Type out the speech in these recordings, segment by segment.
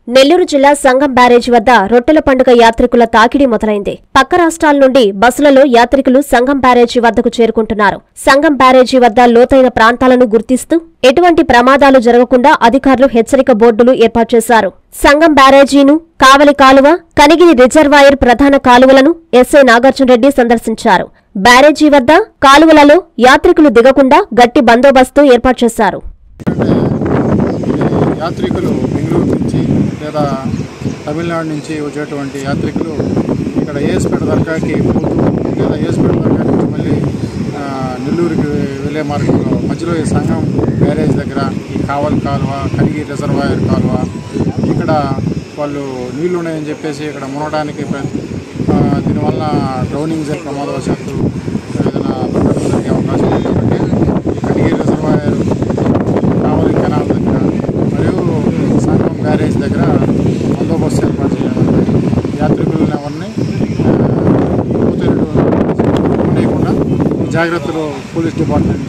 నెల్లూరు జిల్లా సంగం బ్యారేజీ వద్ద రొట్టెల పండుగ యాత్రికుల తాకిడి మొదలైంది పక్క రాష్ట్రాల నుండి బస్సులలో యాత్రికులు సంగం బ్యారేజీ వద్దకు చేరుకుంటున్నారు సంగం బ్యారేజీ వద్ద లోతైన ప్రాంతాలను గుర్తిస్తూ ఎటువంటి ప్రమాదాలు జరగకుండా అధికారులు హెచ్చరిక బోర్డులు ఏర్పాటు చేశారు సంగం బ్యారేజీను కావలి కాలువ కనిగిరి రిజర్వాయర్ ప్రధాన కాలువలను ఎస్ఐ నాగార్జునరెడ్డి సందర్శించారు బ్యారేజీ వద్ద కాలువలలో యాత్రికులు దిగకుండా గట్టి బందోబస్తు ఏర్పాటు చేశారు ఈ యాత్రికులు బెంగళూరు నుంచి లేదా తమిళనాడు నుంచి వచ్చేటువంటి యాత్రికులు ఇక్కడ ఏఎస్పేట దర్గాకి పోతూ లేదా ఏఎస్పేట దర్గా నుంచి మళ్ళీ ఆ, నెల్లూరుకి వెళ్ళే మార్గంలో మధ్యలో ఈ సంఘం బ్యారేజ్ దగ్గర ఈ కావల్ కాలువ కనిగిరి రిజర్వాయర్ కాలువ ఇక్కడ వాళ్ళు నీళ్లు ఉన్నాయని చెప్పేసి ఇక్కడ మునగడానికి ప్ర- ఆ, దీనివల్ల డ్రౌనింగ్ జరిగే ప్రమాదవశాత్తు ఏదైనా దుర్ఘటన జరిగే అవకాశం ఉంది కాబట్టి ఈ కనిగిరి రిజర్వాయర్ కావలి కెనాల్ దగ్గర మరియు సంగం బ్యారేజ్ దగ్గర బందోబస్తు ఏర్పాటు చేయాలని యాత్రికులను ఎవరిని ఉండకుండా జాగ్రత్తలు పోలీస్ డిపార్ట్మెంట్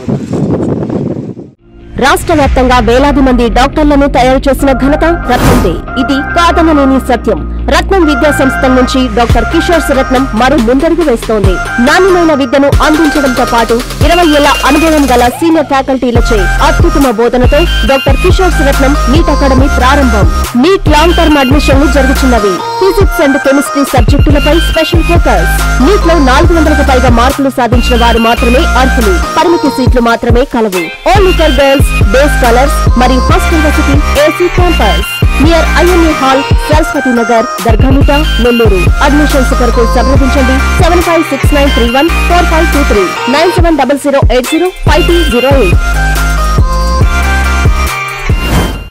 రాష్ట్ర వ్యాప్తంగా వేలాది మంది డాక్టర్లను తయారు చేసిన ఘనత రత్నందే ఇది కాదనలేని సత్యం రత్నం విద్యా సంస్థల నుంచి డాక్టర్ కిషోర్ రత్నం మరో ముందడుగు వేస్తోంది నాణ్యమైన విద్యను అందించడంతో పాటు ఇరవై ఏళ్ల అనుభవం గల సీనియర్ ఫ్యాకల్టీలచే అత్యుత్తమ బోధనతో doctor Kishore Ratnam NEET academy ప్రారంభం నీట్ లాంగ్ టర్మ్ అడ్మిషన్లు జరుగుతున్నవి ఫిజిక్స్ అండ్ కెమిస్ట్రీ సబ్జెక్టులపై స్పెషల్ ఫోకస్ నీట్ లో నాలుగు వందలకు పైగా మార్కులు సాధించిన వారు మాత్రమే అర్హులు పరిమితి సీట్లు మాత్రమే కలవు only for girls day scholars మరియు హాస్టల్ వసతి AC campus near IMA hall Saraswati Nagar Dargamitta Nellore admissions కొరకు సంప్రదించండి seven five six nine three one four five two three nine seven double zero eight zero five two zero eight